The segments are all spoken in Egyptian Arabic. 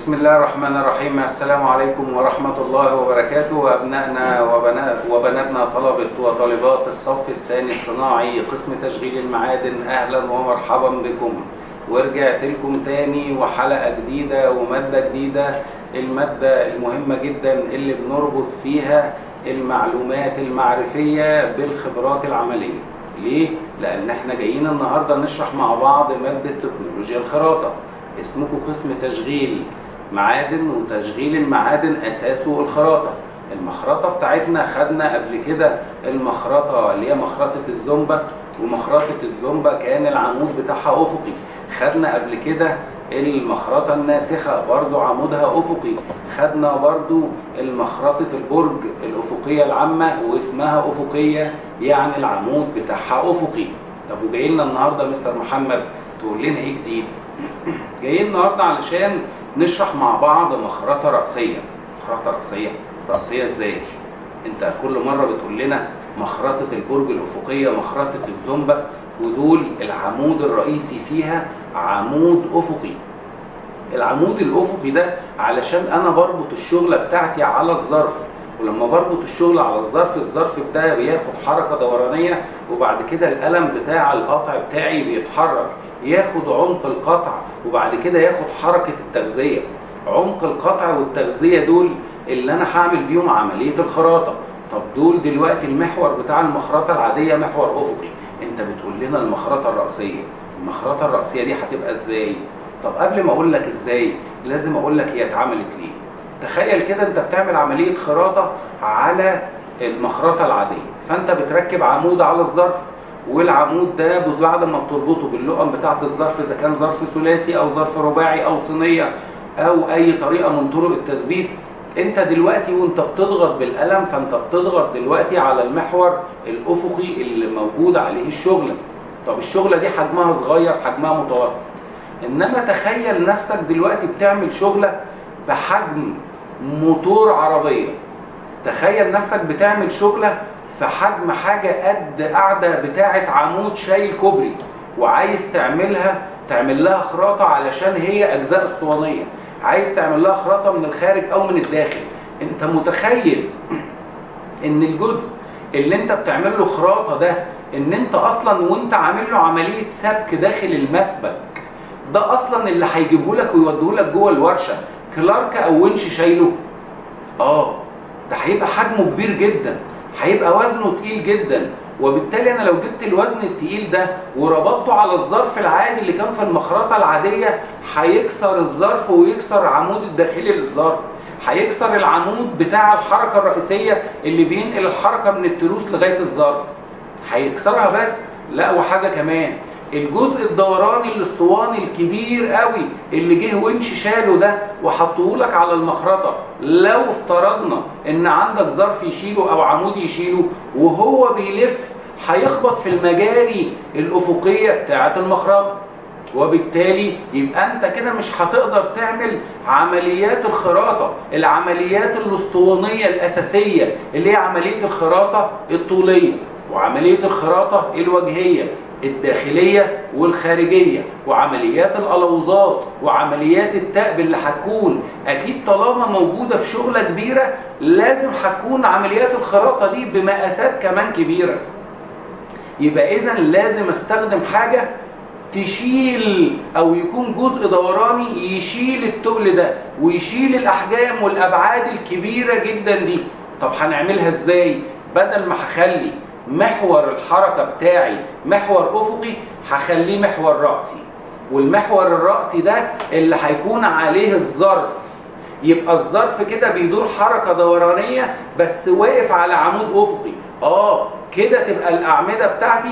بسم الله الرحمن الرحيم السلام عليكم ورحمة الله وبركاته أبنائنا وبنا- وبناتنا طلبة وطالبات الصف الثاني الصناعي قسم تشغيل المعادن أهلا ومرحبا بكم ورجعت لكم تاني وحلقة جديدة ومادة جديدة المادة المهمة جدا اللي بنربط فيها المعلومات المعرفية بالخبرات العملية ليه؟ لأن احنا جايين النهاردة نشرح مع بعض مادة تكنولوجيا الخراطة اسمكم قسم تشغيل معادن وتشغيل المعادن اساسه الخراطه المخرطه بتاعتنا خدنا قبل كده المخرطه اللي هي مخرطه الزومبا ومخرطه الزومبا كان العمود بتاعها افقي خدنا قبل كده المخرطه الناسخه برضو عمودها افقي خدنا برضو المخرطه البرج الافقيه العامه واسمها افقيه يعني العمود بتاعها افقي طب وجاي لنا النهارده مستر محمد تقول لنا ايه جديد جايين النهارده علشان نشرح مع بعض مخرطه رأسيه مخرطه رأسيه رأسيه ازاي انت كل مره بتقول لنا مخرطه البرج الافقيه مخرطه الزومبا ودول العمود الرئيسي فيها عمود افقي العمود الافقي ده علشان انا بربط الشغله بتاعتي على الظرف ولما بربط الشغل على الظرف الظرف ده بياخد حركه دورانيه وبعد كده القلم بتاع القطع بتاعي بيتحرك ياخد عمق القطع وبعد كده ياخد حركه التغذيه عمق القطع والتغذيه دول اللي انا هعمل بيهم عمليه الخراطه طب دول دلوقتي المحور بتاع المخرطه العاديه محور افقي انت بتقول لنا المخرطه الراسيه المخرطه الراسيه دي هتبقى ازاي طب قبل ما اقول لك ازاي لازم اقول لك هي اتعملت ليه تخيل كده انت بتعمل عمليه خراطه على المخرطه العاديه فانت بتركب عمود على الظرف والعمود ده بعد ما بتربطه باللقم بتاعه الظرف اذا كان ظرف ثلاثي او ظرف رباعي او صينيه او اي طريقه من طرق التثبيت انت دلوقتي وانت بتضغط بالقلم فانت بتضغط دلوقتي على المحور الافقي اللي موجود عليه الشغله طب الشغله دي حجمها صغير حجمها متوسط انما تخيل نفسك دلوقتي بتعمل شغله بحجم موتور عربيه تخيل نفسك بتعمل شغله في حجم حاجه قد قاعده بتاعه عمود شايل كوبري وعايز تعملها تعمل لها خراطه علشان هي اجزاء اسطوانيه عايز تعمل لها خراطه من الخارج او من الداخل انت متخيل ان الجزء اللي انت بتعمل له خراطه ده ان انت اصلا وانت عامل له عمليه سبك داخل المسبك ده اصلا اللي هيجيبه لك ويوديه لك جوه الورشه كلارك او ونش شايله اه ده هيبقى حجمه كبير جدا هيبقى وزنه تقيل جدا وبالتالي انا لو جبت الوزن التقيل ده وربطته على الظرف العادي اللي كان في المخرطه العاديه هيكسر الظرف ويكسر العمود الداخلي للظرف هيكسر العمود بتاع الحركه الرئيسيه اللي بينقل الحركه من التروس لغايه الظرف هيكسرها بس لا وحاجه كمان الجزء الدوراني الاسطواني الكبير قوي اللي جه ونش شاله ده وحطه لك على المخرطه لو افترضنا ان عندك ظرف يشيله او عمود يشيله وهو بيلف هيخبط في المجاري الافقيه بتاعه المخرطه وبالتالي يبقى انت كده مش هتقدر تعمل عمليات الخراطه العمليات الاسطوانيه الاساسيه اللي هي عمليه الخراطه الطوليه وعمليه الخراطه الوجهيه الداخلية والخارجية وعمليات الألوظات وعمليات التأب اللي هتكون أكيد طالما موجودة في شغلة كبيرة لازم هتكون عمليات الخراطة دي بمقاسات كمان كبيرة يبقى إذا لازم استخدم حاجة تشيل او يكون جزء دوراني يشيل التقل ده ويشيل الاحجام والابعاد الكبيره جدا دي طب هنعملها ازاي بدل ما هخلي محور الحركه بتاعي محور افقي هخليه محور راسي والمحور الراسي ده اللي هيكون عليه الظرف يبقى الظرف كده بيدور حركه دورانيه بس واقف على عمود افقي اه كده تبقى الاعمده بتاعتي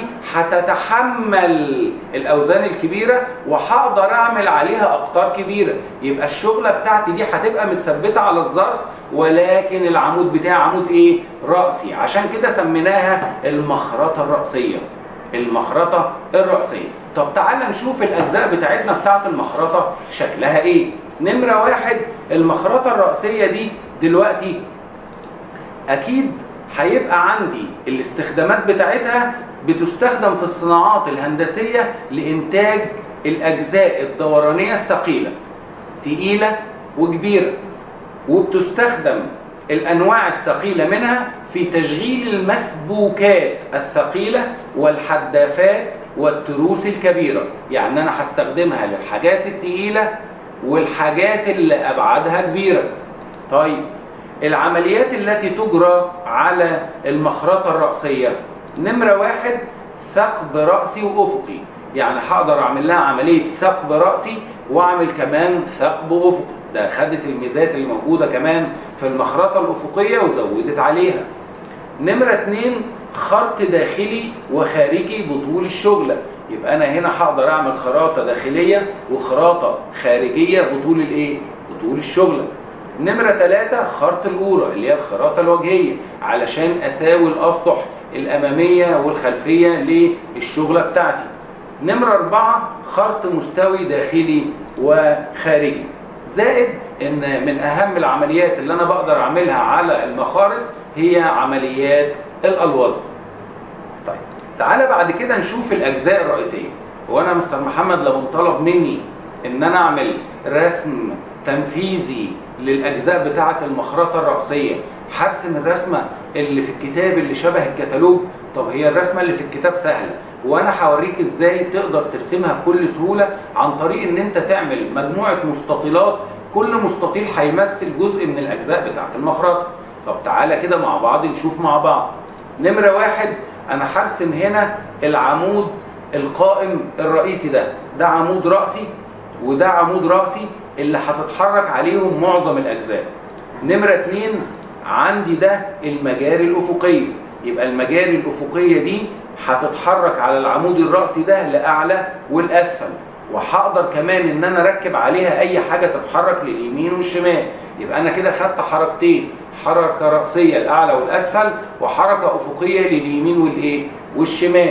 هتتحمل الاوزان الكبيره وهقدر اعمل عليها اقطار كبيره يبقى الشغله بتاعتي دي هتبقى متثبته على الظرف ولكن العمود بتاعي عمود ايه راسي عشان كده سميناها المخرطه الراسيه المخرطه الراسيه طب تعال نشوف الاجزاء بتاعتنا بتاعت المخرطه شكلها ايه نمره واحد المخرطه الراسيه دي دلوقتي اكيد هيبقى عندي الاستخدامات بتاعتها بتستخدم في الصناعات الهندسية لإنتاج الأجزاء الدورانية الثقيلة تقيلة وكبيرة وبتستخدم الأنواع الثقيلة منها في تشغيل المسبوكات الثقيلة والحدافات والتروس الكبيرة يعني أنا هستخدمها للحاجات التقيلة والحاجات اللي أبعادها كبيرة طيب العمليات التي تجرى على المخرطة الرأسية نمرة واحد ثقب رأسي وأفقي يعني هقدر أعمل لها عملية ثقب رأسي وأعمل كمان ثقب أفقي ده خدت الميزات اللي موجودة كمان في المخرطة الأفقية وزودت عليها نمرة اتنين خرط داخلي وخارجي بطول الشغلة يبقى أنا هنا هقدر أعمل خراطة داخلية وخراطة خارجية بطول الإيه؟ بطول الشغلة نمرة ثلاثة خرط الأورة اللي هي الخراطة الوجهية علشان أساوي الأسطح الأمامية والخلفية للشغلة بتاعتي نمرة أربعة خرط مستوي داخلي وخارجي زائد ان من اهم العمليات اللي انا بقدر اعملها على المخارط هي عمليات الالوظه طيب تعالى بعد كده نشوف الاجزاء الرئيسيه وانا مستر محمد لو انطلب مني ان انا اعمل رسم تنفيذي للاجزاء بتاعه المخرطه الرئيسيه هرسم الرسمه اللي في الكتاب اللي شبه الكتالوج طب هي الرسمه اللي في الكتاب سهله وانا هوريك ازاي تقدر ترسمها بكل سهوله عن طريق ان انت تعمل مجموعه مستطيلات كل مستطيل هيمثل جزء من الاجزاء بتاعه المخرطه طب تعالى كده مع بعض نشوف مع بعض نمره واحد انا هرسم هنا العمود القائم الرئيسي ده ده عمود رأسي وده عمود رأسي اللي هتتحرك عليهم معظم الأجزاء نمرة اتنين عندي ده المجاري الأفقية يبقى المجاري الأفقية دي هتتحرك على العمود الرأسي ده لأعلى والأسفل وهقدر كمان ان انا اركب عليها اي حاجة تتحرك لليمين والشمال يبقى انا كده خدت حركتين حركة رأسية الأعلى والأسفل وحركة أفقية لليمين والإيه والشمال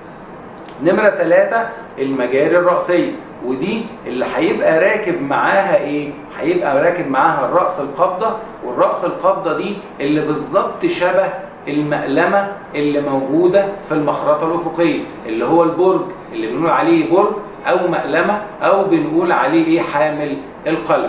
نمرة ثلاثة المجاري الرأسية ودي اللي هيبقى راكب معاها ايه؟ هيبقى راكب معاها الرأس القبضة والرأس القبضة دي اللي بالظبط شبه المقلمة اللي موجودة في المخرطة الأفقية اللي هو البرج اللي بنقول عليه برج أو مقلمة أو بنقول عليه ايه حامل القلم.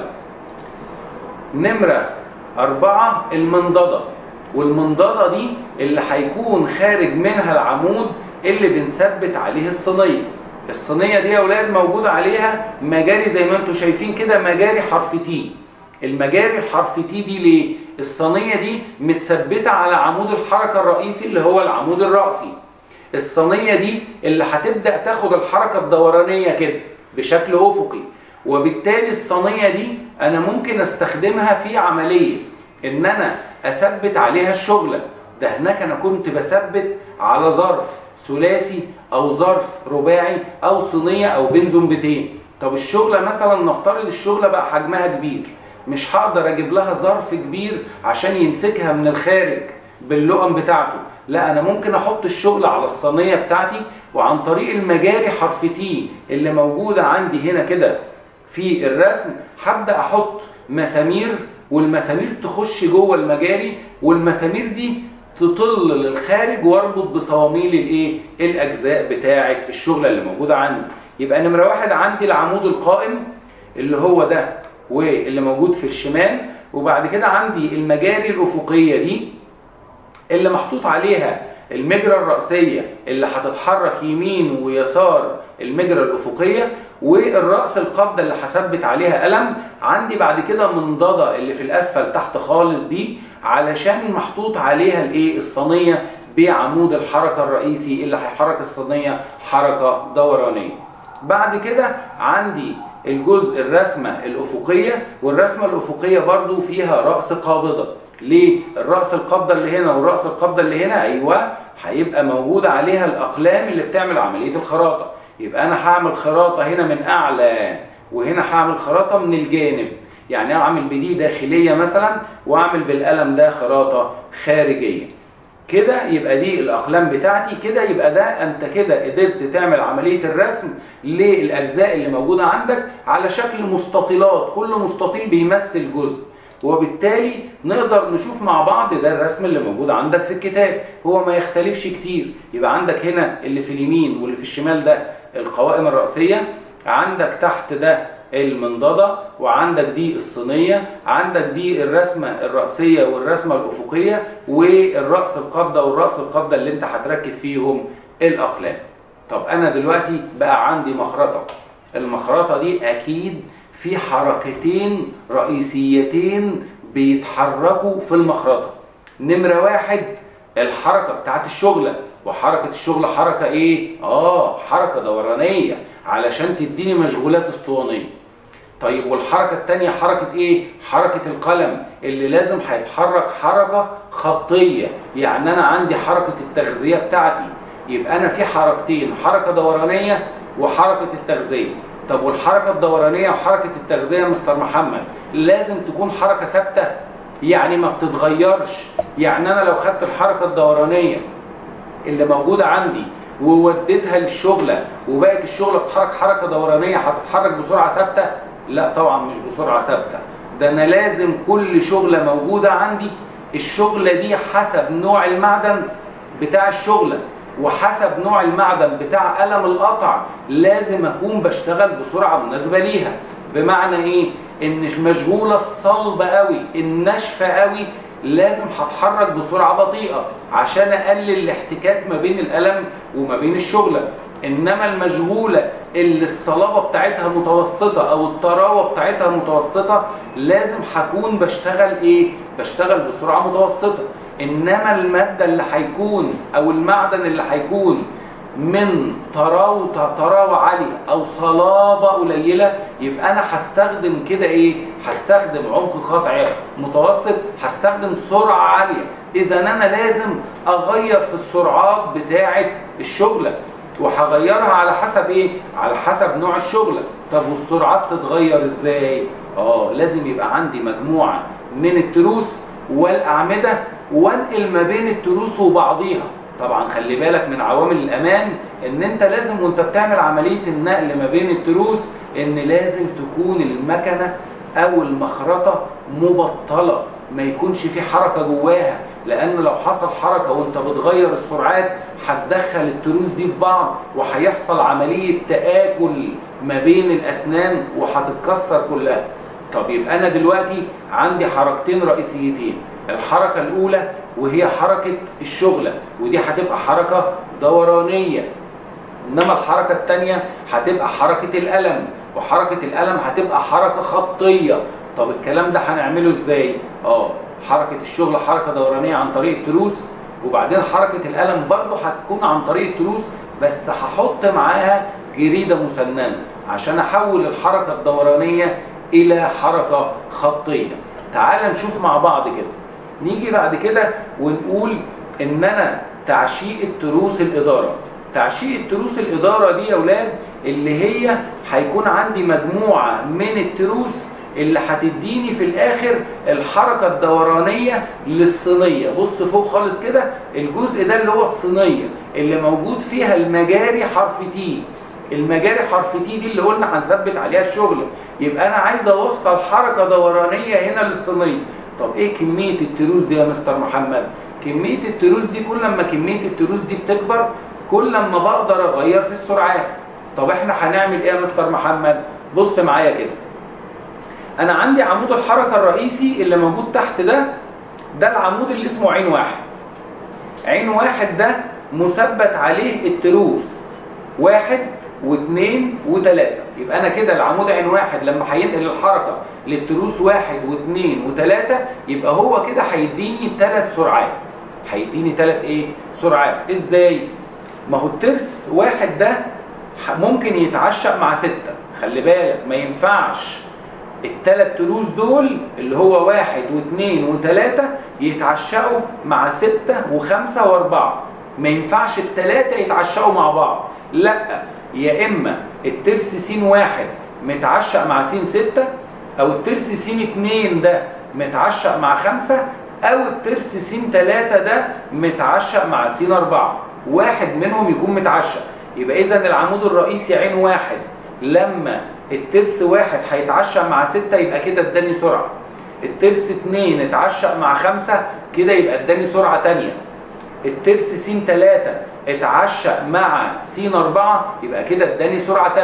نمرة أربعة المنضدة والمنضدة دي اللي هيكون خارج منها العمود اللي بنثبت عليه الصينية الصينية دي يا ولاد موجود عليها مجاري زي ما انتم شايفين كده مجاري حرف تي المجاري الحرف تي دي ليه؟ الصينية دي متثبتة على عمود الحركة الرئيسي اللي هو العمود الرأسي الصينية دي اللي هتبدأ تاخد الحركة الدورانية كده بشكل أفقي وبالتالي الصينية دي أنا ممكن أستخدمها في عملية إن أنا أثبت عليها الشغلة ده هناك أنا كنت بثبت على ظرف ثلاثي او ظرف رباعي او صينيه او بين زنبتين طب الشغله مثلا نفترض الشغله بقى حجمها كبير مش هقدر اجيب لها ظرف كبير عشان يمسكها من الخارج باللقم بتاعته لا انا ممكن احط الشغل على الصينيه بتاعتي وعن طريق المجاري حرف تي اللي موجوده عندي هنا كده في الرسم هبدا احط مسامير والمسامير تخش جوه المجاري والمسامير دي تطل للخارج واربط بصواميل الايه الاجزاء بتاعه الشغله اللي موجوده عندي يبقى نمره واحد عندي العمود القائم اللي هو ده واللي موجود في الشمال وبعد كده عندي المجاري الافقيه دي اللي محطوط عليها المجرى الرأسية اللي هتتحرك يمين ويسار المجرى الأفقية والرأس القبضة اللي هثبت عليها قلم عندي بعد كده منضدة اللي في الأسفل تحت خالص دي علشان محطوط عليها الايه الصينية بعمود الحركة الرئيسي اللي هيحرك الصينية حركة دورانية بعد كده عندي الجزء الرسمة الأفقية والرسمة الأفقية برضو فيها رأس قابضة ليه؟ الرأس القبضة اللي هنا والرأس القبضة اللي هنا أيوة هيبقى موجود عليها الأقلام اللي بتعمل عملية الخراطة يبقى أنا هعمل خراطة هنا من أعلى وهنا هعمل خراطة من الجانب يعني أعمل بدي داخلية مثلا وأعمل بالقلم ده خراطة خارجية كده يبقى دي الاقلام بتاعتي كده يبقى ده انت كده قدرت تعمل عمليه الرسم للاجزاء اللي موجوده عندك على شكل مستطيلات كل مستطيل بيمثل جزء وبالتالي نقدر نشوف مع بعض ده الرسم اللي موجود عندك في الكتاب هو ما يختلفش كتير يبقى عندك هنا اللي في اليمين واللي في الشمال ده القوائم الرأسية عندك تحت ده المنضده وعندك دي الصينيه عندك دي الرسمه الراسيه والرسمه الافقيه والراس القبضه والراس القبضه اللي انت هتركب فيهم الاقلام طب انا دلوقتي بقى عندي مخرطه المخرطه دي اكيد في حركتين رئيسيتين بيتحركوا في المخرطه نمره واحد الحركه بتاعت الشغله وحركه الشغل حركه ايه اه حركه دورانيه علشان تديني مشغولات اسطوانيه طيب والحركه الثانيه حركه ايه حركه القلم اللي لازم هيتحرك حركه خطيه يعني انا عندي حركه التغذيه بتاعتي يبقى انا في حركتين حركه دورانيه وحركه التغذيه طب والحركه الدورانيه وحركه التغذيه يا مستر محمد لازم تكون حركه ثابته يعني ما بتتغيرش يعني انا لو خدت الحركه الدورانيه اللي موجوده عندي ووديتها للشغله وبقت الشغله بتتحرك حركه دورانيه هتتحرك بسرعه ثابته لا طبعا مش بسرعه ثابته ده انا لازم كل شغله موجوده عندي الشغله دي حسب نوع المعدن بتاع الشغله وحسب نوع المعدن بتاع قلم القطع لازم اكون بشتغل بسرعه مناسبه ليها بمعنى ايه ان المشغوله الصلبه قوي الناشفه قوي لازم هتحرك بسرعه بطيئه عشان اقلل الاحتكاك ما بين القلم وما بين الشغله انما المشغوله اللي الصلابه بتاعتها متوسطه او الطراوه بتاعتها متوسطه لازم هكون بشتغل ايه بشتغل بسرعه متوسطه انما الماده اللي هيكون او المعدن اللي هيكون من طراوه طراوه عاليه او صلابه قليله يبقى انا هستخدم كده ايه هستخدم عمق قطع متوسط هستخدم سرعه عاليه اذا انا لازم اغير في السرعات بتاعه الشغله وهغيرها على حسب ايه على حسب نوع الشغله طب والسرعات تتغير ازاي اه لازم يبقى عندي مجموعه من التروس والاعمده وانقل ما بين التروس وبعضيها طبعا خلي بالك من عوامل الامان ان انت لازم وانت بتعمل عمليه النقل ما بين التروس ان لازم تكون المكنه او المخرطه مبطله ما يكونش في حركه جواها لان لو حصل حركه وانت بتغير السرعات هتدخل التروس دي في بعض وهيحصل عمليه تاكل ما بين الاسنان وهتتكسر كلها طب يبقى انا دلوقتي عندي حركتين رئيسيتين الحركه الاولى وهي حركه الشغله ودي هتبقى حركه دورانيه انما الحركه الثانيه هتبقى حركه القلم وحركه القلم هتبقى حركه خطيه طب الكلام ده هنعمله ازاي اه حركه الشغل حركه دورانيه عن طريق التروس وبعدين حركه القلم برضه هتكون عن طريق التروس بس هحط معاها جريده مسننه عشان احول الحركه الدورانيه الى حركه خطيه تعال نشوف مع بعض كده نيجي بعد كده ونقول ان انا تعشيق التروس الاداره تعشيق التروس الاداره دي يا اولاد اللي هي هيكون عندي مجموعه من التروس اللي هتديني في الاخر الحركه الدورانيه للصينيه بص فوق خالص كده الجزء ده اللي هو الصينيه اللي موجود فيها المجاري حرف تي المجاري حرف تي دي اللي قلنا هنثبت عليها الشغل يبقى انا عايز اوصل حركه دورانيه هنا للصينيه طب ايه كميه التروس دي يا مستر محمد كميه التروس دي كل ما كميه التروس دي بتكبر كل ما بقدر اغير في السرعات طب احنا هنعمل ايه يا مستر محمد بص معايا كده انا عندي عمود الحركه الرئيسي اللي موجود تحت ده ده العمود اللي اسمه عين واحد عين واحد ده مثبت عليه التروس واحد واثنين وثلاثة يبقى أنا كده العمود عين واحد لما هينقل الحركة للتروس واحد واثنين وثلاثة يبقى هو كده هيديني ثلاث سرعات هيديني ثلاث إيه؟ سرعات إزاي؟ ما هو الترس واحد ده ممكن يتعشق مع ستة خلي بالك ما ينفعش الثلاث تروس دول اللي هو واحد واثنين وثلاثة يتعشقوا مع ستة وخمسة واربعة ما ينفعش الثلاثة يتعشقوا مع بعض لا يا اما الترس س واحد متعشق مع س ستة او الترس س اتنين ده متعشق مع خمسة او الترس س تلاتة ده متعشق مع س اربعة واحد منهم يكون متعشق يبقى اذا العمود الرئيسي عين واحد لما الترس واحد هيتعشق مع ستة يبقى كده اداني سرعة الترس اتنين اتعشق مع خمسة كده يبقى اداني سرعة تانية الترس س 3 اتعشق مع س 4 يبقى كده اداني سرعه ثالثه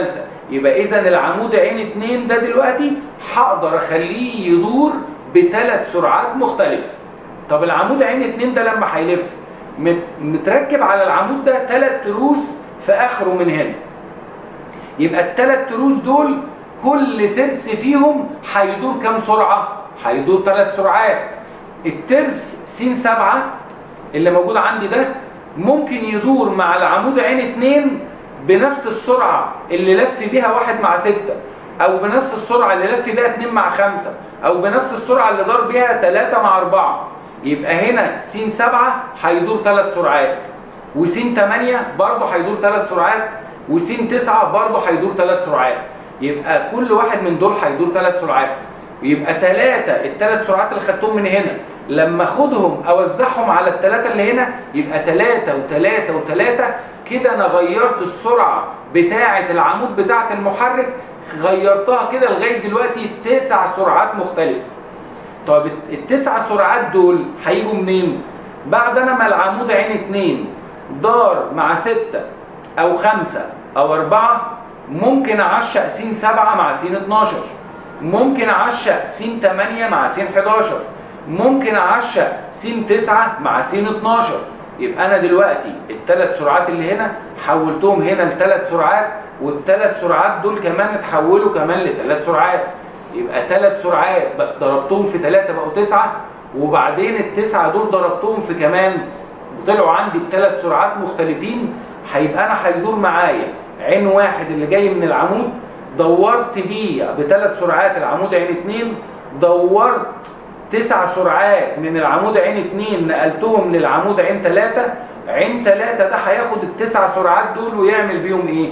يبقى اذا العمود عين 2 ده دلوقتي هقدر اخليه يدور بثلاث سرعات مختلفه طب العمود عين 2 ده لما هيلف مت- متركب على العمود ده ثلاث تروس في اخره من هنا يبقى الثلاث تروس دول كل ترس فيهم هيدور كام سرعه هيدور ثلاث سرعات الترس س 7 اللي موجود عندي ده ممكن يدور مع العمود عين 2 بنفس السرعه اللي لف بيها واحد مع 6 او بنفس السرعه اللي لف بيها 2 مع 5 او بنفس السرعه اللي دار بيها 3 مع 4 يبقى هنا س 7 هيدور ثلاث سرعات وس 8 برضه هيدور ثلاث سرعات وس 9 برضه هيدور ثلاث سرعات يبقى كل واحد من دول هيدور ثلاث سرعات يبقى ثلاثة الثلاث سرعات اللي خدتهم من هنا لما اخدهم اوزعهم على الثلاثة اللي هنا يبقى ثلاثة وثلاثة وثلاثة كده انا غيرت السرعة بتاعة العمود بتاعة المحرك غيرتها كده لغاية دلوقتي تسع سرعات مختلفة طب التسع سرعات دول هيجوا منين؟ بعد انا ما العمود عين اتنين دار مع ستة او خمسة او اربعة ممكن اعشق س سبعة مع س 12 ممكن اعشق س 8 مع س 11 ممكن اعشق س 9 مع س 12 يبقى انا دلوقتي الثلاث سرعات اللي هنا حولتهم هنا لثلاث سرعات والثلاث سرعات دول كمان اتحولوا كمان لثلاث سرعات يبقى ثلاث سرعات ضربتهم في ثلاثة بقوا تسعة وبعدين التسعة دول ضربتهم في كمان طلعوا عندي بثلاث سرعات مختلفين هيبقى انا هيدور معايا عين واحد اللي جاي من العمود دورت بيه بثلاث سرعات العمود عين اتنين دورت تسع سرعات من العمود عين اتنين نقلتهم للعمود عين تلاتة عين تلاتة ده هياخد التسع سرعات دول ويعمل بيهم ايه؟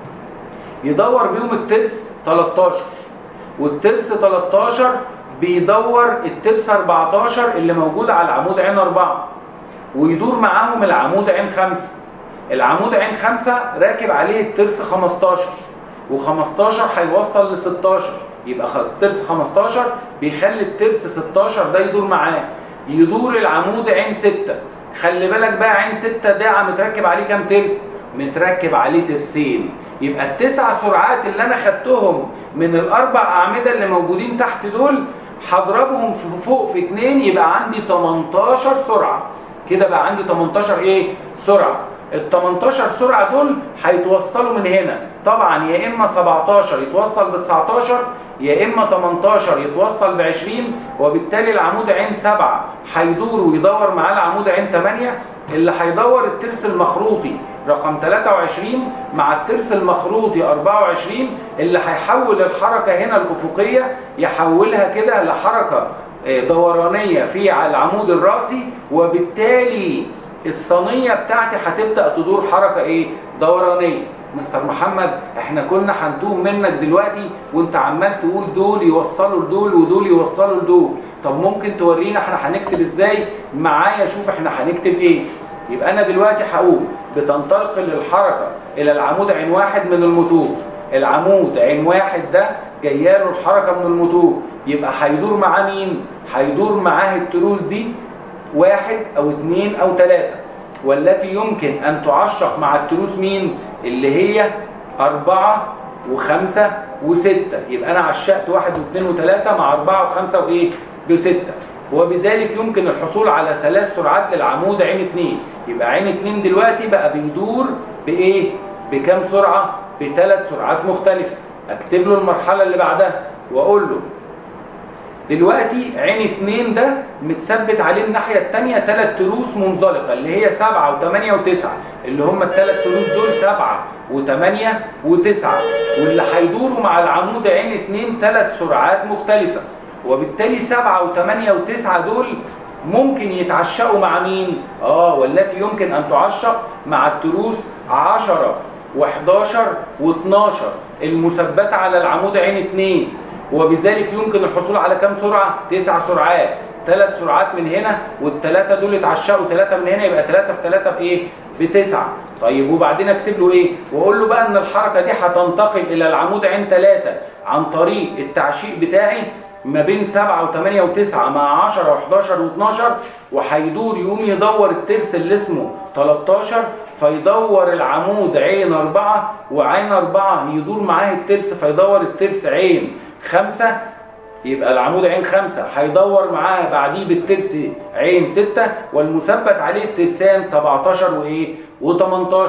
يدور بيهم الترس 13 والترس 13 بيدور الترس 14 اللي موجود على العمود عين 4 ويدور معاهم العمود عين 5 العمود عين 5 راكب عليه الترس 15 و15 هيوصل ل 16 يبقى خلاص الترس 15 بيخلي الترس 16 ده يدور معاه يدور العمود عين 6 خلي بالك بقى عين 6 ده متركب عليه كام ترس متركب عليه ترسين يبقى التسع سرعات اللي انا خدتهم من الاربع اعمده اللي موجودين تحت دول هضربهم في فوق في اتنين يبقى عندي 18 سرعه كده بقى عندي 18 ايه سرعه ال 18 سرعه دول هيتوصلوا من هنا طبعا يا اما 17 يتوصل ب 19 يا اما 18 يتوصل ب 20 وبالتالي العمود عين 7 هيدور ويدور معاه العمود عين 8 اللي هيدور الترس المخروطي رقم 23 مع الترس المخروطي 24 اللي هيحول الحركه هنا الافقيه يحولها كده لحركه دورانيه في على العمود الراسي وبالتالي الصينيه بتاعتي هتبدا تدور حركه ايه دورانيه مستر محمد احنا كنا هنتوه منك دلوقتي وانت عمال تقول دول يوصلوا لدول ودول يوصلوا لدول طب ممكن تورينا احنا هنكتب ازاي معايا شوف احنا هنكتب ايه يبقى انا دلوقتي هقول بتنتقل الحركه الى العمود عين واحد من الموتور العمود عين واحد ده جايه له الحركه من الموتور يبقى هيدور معاه مين هيدور معاه التروس دي واحد او اثنين او ثلاثه والتي يمكن ان تعشق مع التروس مين اللي هي أربعة وخمسة وستة يبقى أنا عشقت واحد واثنين وثلاثة مع أربعة وخمسة وإيه بستة وبذلك يمكن الحصول على ثلاث سرعات للعمود عين اتنين يبقى عين اتنين دلوقتي بقى بيدور بإيه بكام سرعة بثلاث سرعات مختلفة أكتب له المرحلة اللي بعدها وأقول له دلوقتي عين اتنين ده متثبت عليه الناحية التانية تلات تروس منزلقة اللي هي سبعة وثمانية وتسعة اللي هم التلات تروس دول سبعة وثمانية وتسعة واللي هيدوروا مع العمود عين اتنين تلات سرعات مختلفة وبالتالي سبعة وثمانية وتسعة دول ممكن يتعشقوا مع مين؟ اه والتي يمكن ان تعشق مع التروس 10 و11 و12 المثبتة على العمود عين اتنين وبذلك يمكن الحصول على كم سرعة؟ تسع سرعات ثلاث سرعات من هنا والثلاثة دول اتعشقوا ثلاثة من هنا يبقى ثلاثة في ثلاثة بإيه؟ بتسعة طيب وبعدين اكتب له ايه؟ واقول له بقى ان الحركة دي هتنتقل الى العمود عين ثلاثة عن طريق التعشيق بتاعي ما بين 7 و8 و9 مع 10 و11 و12 وهيدور يقوم يدور الترس اللي اسمه 13 فيدور العمود عين أربعة وعين أربعة يدور معاه الترس فيدور الترس عين خمسة يبقى العمود عين خمسة هيدور معاه بعديه بالترس عين ستة والمثبت عليه الترسان 17 وإيه و18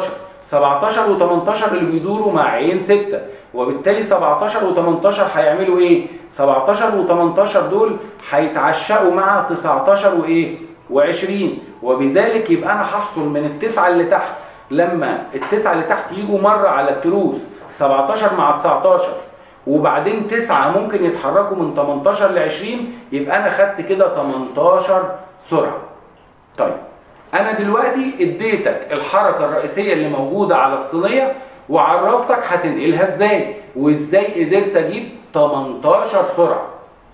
17 و18 اللي بيدوروا مع عين 6 وبالتالي 17 و18 هيعملوا ايه 17 و18 دول هيتعشقوا مع 19 وايه و20 وبذلك يبقى انا هحصل من التسعه اللي تحت لما التسعه اللي تحت يجوا مره على التروس 17 مع 19 وبعدين تسعة ممكن يتحركوا من 18 ل 20 يبقى انا خدت كده 18 سرعه طيب انا دلوقتي اديتك الحركه الرئيسيه اللي موجوده على الصينيه وعرفتك هتنقلها ازاي وازاي قدرت اجيب 18 سرعه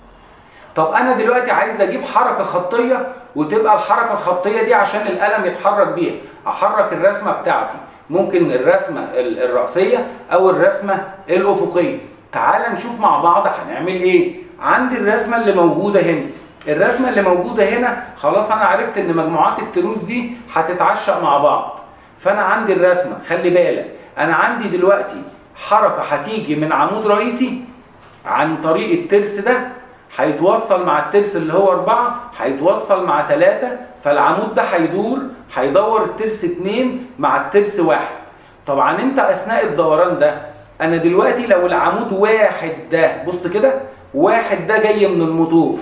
طب انا دلوقتي عايز اجيب حركه خطيه وتبقى الحركه الخطيه دي عشان القلم يتحرك بيها احرك الرسمه بتاعتي ممكن الرسمه الرأسيه او الرسمه الافقيه تعال نشوف مع بعض هنعمل ايه عندي الرسمه اللي موجوده هنا الرسمه اللي موجوده هنا خلاص انا عرفت ان مجموعات التروس دي هتتعشق مع بعض فانا عندي الرسمه خلي بالك انا عندي دلوقتي حركه هتيجي من عمود رئيسي عن طريق الترس ده هيتوصل مع الترس اللي هو أربعة هيتوصل مع ثلاثة فالعمود ده هيدور هيدور الترس اتنين مع الترس واحد طبعا انت اثناء الدوران ده انا دلوقتي لو العمود واحد ده بص كده واحد ده جاي من الموتور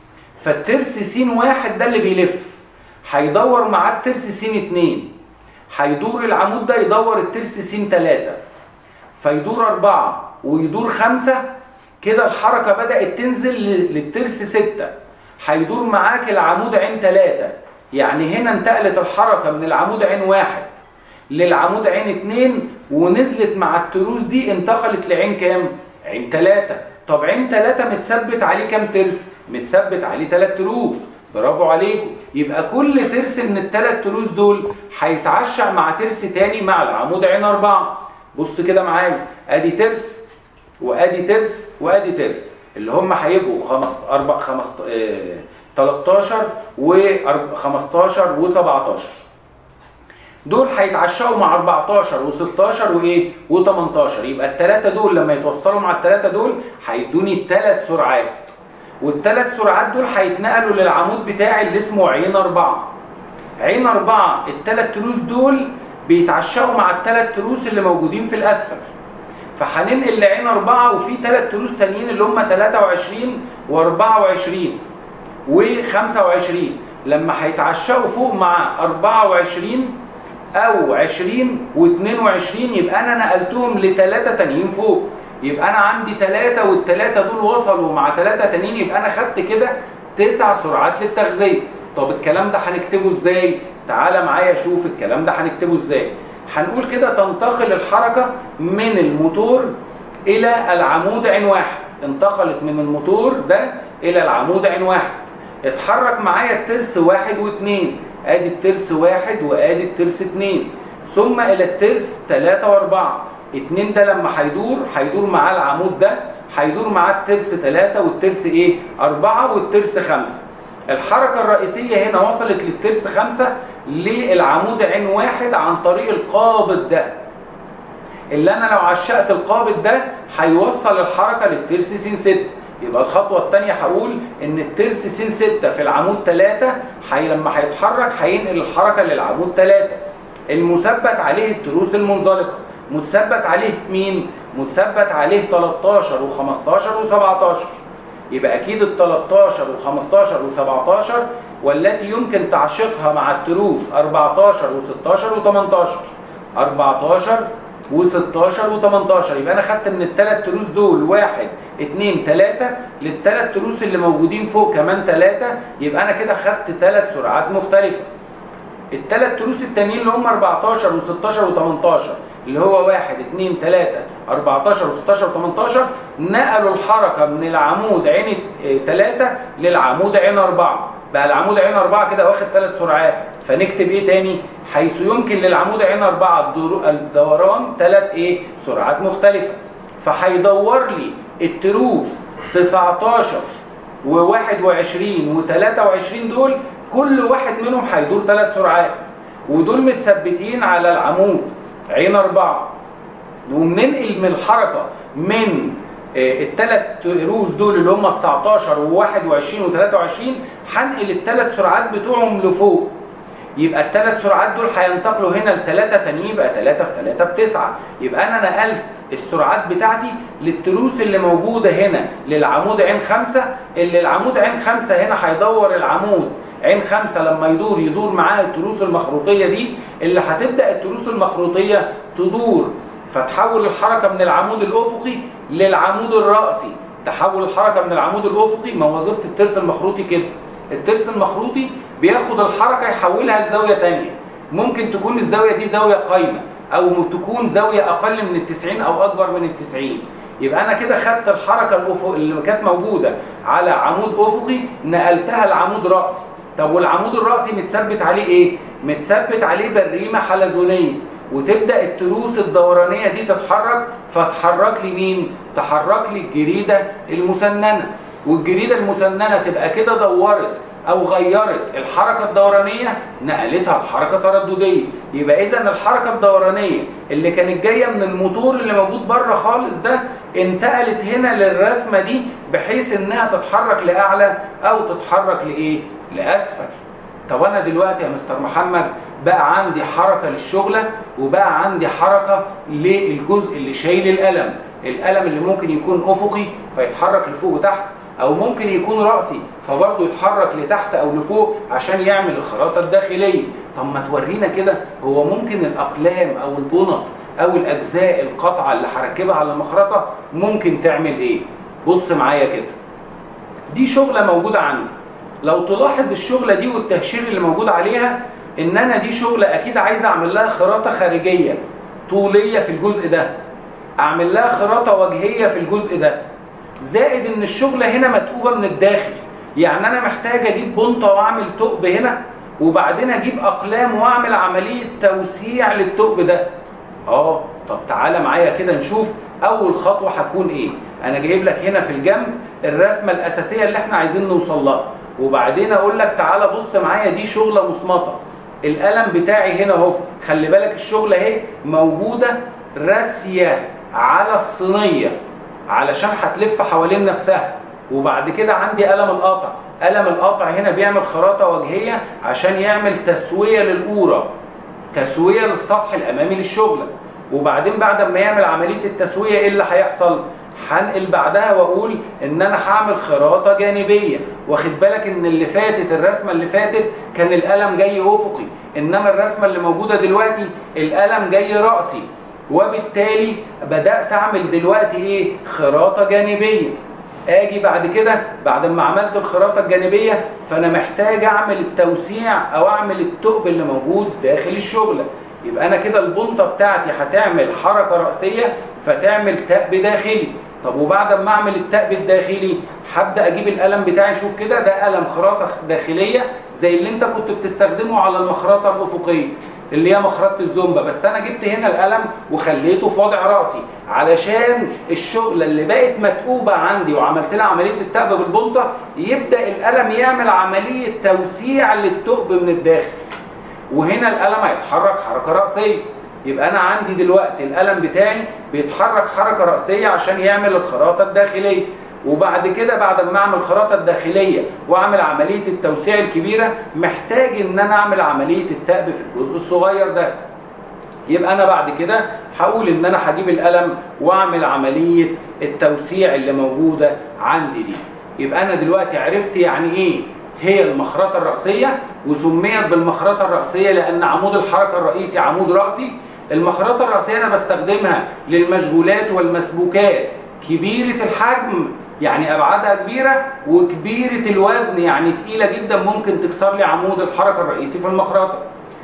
فالترس س واحد ده اللي بيلف هيدور معاه الترس س اتنين هيدور العمود ده يدور الترس س تلاتة فيدور أربعة ويدور خمسة كده الحركة بدأت تنزل للترس ستة هيدور معاك العمود عين تلاتة يعني هنا انتقلت الحركة من العمود عين واحد للعمود عين اتنين ونزلت مع التروس دي انتقلت لعين كام؟ عين تلاتة طب عين تلاتة متثبت عليه كام ترس؟ متثبت عليه تلات تروس برافو عليكم يبقى كل ترس من التلات تروس دول هيتعشق مع ترس تاني مع العمود عين أربعة بص كده معايا ادي ترس وادي ترس وادي ترس اللي هم هيبقوا خمس اربع خمس اه 13 و 15 و 17 دول هيتعشقوا مع 14 و16 وايه و18 يبقى الثلاثه دول لما يتوصلوا مع الثلاثه دول هيدوني ثلاث سرعات والثلاث سرعات دول هيتنقلوا للعمود بتاعي اللي اسمه عين أربعة عين أربعة الثلاث تروس دول بيتعشقوا مع الثلاث تروس اللي موجودين في الأسفل فهننقل لعين أربعة وفي ثلاث تروس تانيين اللي هم 23 و24 و25 لما هيتعشقوا فوق مع 24 أو 20 و22 يبقى أنا نقلتهم لثلاثة تانيين فوق يبقى انا عندي ثلاثة والثلاثة دول وصلوا مع ثلاثة تانيين يبقى انا خدت كده تسع سرعات للتغذية طب الكلام ده هنكتبه ازاي تعالى معايا شوف الكلام ده هنكتبه ازاي هنقول كده تنتقل الحركة من الموتور الى العمود عين واحد انتقلت من الموتور ده الى العمود عين واحد اتحرك معايا الترس واحد واثنين ادي الترس واحد وادي الترس اتنين ثم الى الترس ثلاثة واربعة اتنين ده لما هيدور هيدور معاه العمود ده هيدور معاه الترس ثلاثة والترس ايه أربعة والترس خمسة الحركة الرئيسية هنا وصلت للترس خمسة للعمود عين واحد عن طريق القابض ده اللي انا لو عشقت القابض ده هيوصل الحركة للترس س ستة يبقى الخطوة الثانية هقول ان الترس س ستة في العمود ثلاثة حي لما هيتحرك هينقل الحركة للعمود ثلاثة المثبت عليه التروس المنزلقة متثبت عليه مين؟ متثبت عليه 13 و15 و17 يبقى اكيد ال 13 و15 و17 والتي يمكن تعشيقها مع التروس 14 و16 و18 14 و16 و18 يبقى انا خدت من الثلاث تروس دول واحد اثنين ثلاثة للثلاث تروس اللي موجودين فوق كمان ثلاثة يبقى انا كده خدت ثلاث سرعات مختلفة الثلاث تروس التانيين اللي هم 14 و16 و18 اللي هو 1 2 3 14 و16 و18 نقلوا الحركه من العمود عين 3 للعمود عين 4 بقى العمود عين 4 كده واخد ثلاث سرعات فنكتب ايه تاني حيث يمكن للعمود عين 4 الدوران ثلاث ايه سرعات مختلفه فهيدور لي التروس 19 و21 و23 دول كل واحد منهم هيدور ثلاث سرعات ودول متثبتين على العمود عين أربعة وبننقل من الحركة من الثلاث روز دول اللي هم 19 و21 و23 هنقل الثلاث سرعات بتوعهم لفوق يبقى الثلاث سرعات دول هينتقلوا هنا لثلاثة تانيين يبقى 3 في 3 بتسعة يبقى انا نقلت السرعات بتاعتي للتروس اللي موجودة هنا للعمود عين خمسة اللي العمود عين خمسة هنا هيدور العمود عين خمسة لما يدور يدور معاه التروس المخروطية دي اللي هتبدأ التروس المخروطية تدور فتحول الحركة من العمود الأفقي للعمود الرأسي تحول الحركة من العمود الأفقي ما وظيفة الترس المخروطي كده الترس المخروطي بياخد الحركة يحولها لزاوية تانية ممكن تكون الزاوية دي زاوية قايمة أو تكون زاوية أقل من التسعين أو أكبر من التسعين يبقى أنا كده خدت الحركة الأفق اللي كانت موجودة على عمود أفقي نقلتها لعمود رأسي طب والعمود الرأسي متثبت عليه إيه؟ متثبت عليه بريمة حلزونية وتبدا التروس الدورانيه دي تتحرك فتحرك لي مين تحرك لي الجريده المسننه والجريده المسننه تبقى كده دورت او غيرت الحركه الدورانيه نقلتها لحركه تردديه يبقى اذا الحركه الدورانيه اللي كانت جايه من الموتور اللي موجود بره خالص ده انتقلت هنا للرسمه دي بحيث انها تتحرك لاعلى او تتحرك لايه لاسفل طب انا دلوقتي يا مستر محمد بقى عندي حركه للشغله وبقى عندي حركه للجزء اللي شايل القلم القلم اللي ممكن يكون افقي فيتحرك لفوق وتحت او ممكن يكون راسي فبرضه يتحرك لتحت او لفوق عشان يعمل الخراطه الداخليه طب ما تورينا كده هو ممكن الاقلام او البنط او الاجزاء القطعه اللي هركبها على المخرطه ممكن تعمل ايه بص معايا كده دي شغله موجوده عندي لو تلاحظ الشغله دي والتهشير اللي موجود عليها ان انا دي شغله اكيد عايز اعمل لها خراطه خارجيه طوليه في الجزء ده اعمل لها خراطه وجهيه في الجزء ده زائد ان الشغله هنا متقوبه من الداخل يعني انا محتاج اجيب بنطه واعمل ثقب هنا وبعدين اجيب اقلام واعمل عمليه توسيع للثقب ده اه طب تعالى معايا كده نشوف اول خطوه هتكون ايه انا جايب لك هنا في الجنب الرسمه الاساسيه اللي احنا عايزين نوصل لها وبعدين اقول لك تعالى بص معايا دي شغله مصمطه القلم بتاعي هنا اهو خلي بالك الشغله اهي موجوده راسيه على الصينيه علشان هتلف حوالين نفسها وبعد كده عندي قلم القاطع قلم القاطع هنا بيعمل خراطه وجهيه عشان يعمل تسويه للقوره تسويه للسطح الامامي للشغله وبعدين بعد ما يعمل عمليه التسويه ايه اللي هيحصل هنقل بعدها واقول ان انا هعمل خراطه جانبيه واخد بالك ان اللي فاتت الرسمه اللي فاتت كان القلم جاي افقي انما الرسمه اللي موجوده دلوقتي القلم جاي راسي وبالتالي بدات اعمل دلوقتي ايه خراطه جانبيه اجي بعد كده بعد ما عملت الخراطه الجانبيه فانا محتاج اعمل التوسيع او اعمل الثقب اللي موجود داخل الشغله يبقى انا كده البنطه بتاعتي هتعمل حركه راسيه فتعمل تأب داخلي طب وبعد ما اعمل التأب الداخلي هبدا اجيب القلم بتاعي شوف كده ده قلم خراطه داخليه زي اللي انت كنت بتستخدمه على المخرطه الافقيه اللي هي مخرطه الزومبا بس انا جبت هنا القلم وخليته في وضع راسي علشان الشغله اللي بقت متقوبه عندي وعملت لها عمليه التأب بالبنطه يبدا القلم يعمل عمليه توسيع للثقب من الداخل وهنا القلم هيتحرك حركه راسيه يبقى انا عندي دلوقتي القلم بتاعي بيتحرك حركه راسيه عشان يعمل الخراطه الداخليه وبعد كده بعد ما اعمل الخراطه الداخليه واعمل عمليه التوسيع الكبيره محتاج ان انا اعمل عمليه التأب في الجزء الصغير ده يبقى انا بعد كده هقول ان انا هجيب القلم واعمل عمليه التوسيع اللي موجوده عندي دي يبقى انا دلوقتي عرفت يعني ايه هي المخرطة الرأسية وسميت بالمخرطة الرأسية لأن عمود الحركة الرئيسي عمود رأسي المخرطة الرأسية أنا بستخدمها للمشغولات والمسبوكات كبيرة الحجم يعني أبعادها كبيرة وكبيرة الوزن يعني تقيلة جدا ممكن تكسر لي عمود الحركة الرئيسي في المخرطة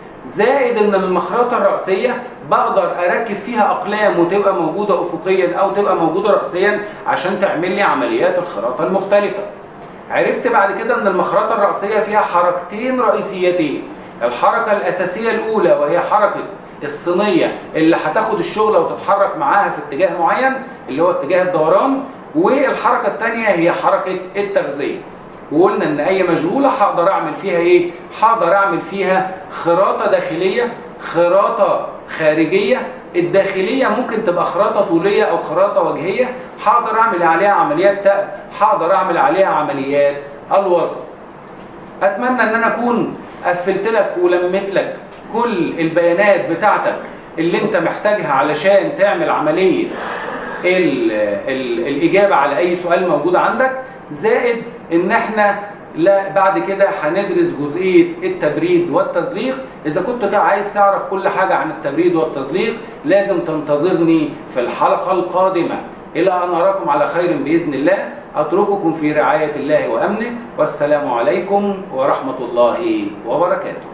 زائد ان المخرطة الرأسية بقدر اركب فيها اقلام وتبقى موجودة افقيا او تبقى موجودة رأسيا عشان تعمل لي عمليات الخراطة المختلفة عرفت بعد كده ان المخرطة الرأسية فيها حركتين رئيسيتين الحركة الأساسية الأولى وهي حركة الصينية اللي هتاخد الشغلة وتتحرك معاها في اتجاه معين اللي هو اتجاه الدوران والحركة الثانية هي حركة التغذية وقلنا ان اي مشغوله هقدر اعمل فيها ايه هقدر اعمل فيها خراطه داخليه خراطه خارجيه الداخليه ممكن تبقى خراطه طوليه او خراطه وجهيه هقدر اعمل عليها عمليات تقل هقدر اعمل عليها عمليات الوظف اتمنى ان انا اكون قفلت لك ولميت لك كل البيانات بتاعتك اللي انت محتاجها علشان تعمل عمليه ال ال الاجابه على اي سؤال موجود عندك زائد ان احنا لا بعد كده هندرس جزئيه التبريد والتزليق اذا كنت عايز تعرف كل حاجه عن التبريد والتزليق لازم تنتظرني في الحلقه القادمه الى ان اراكم على خير باذن الله اترككم في رعايه الله وامنه والسلام عليكم ورحمه الله وبركاته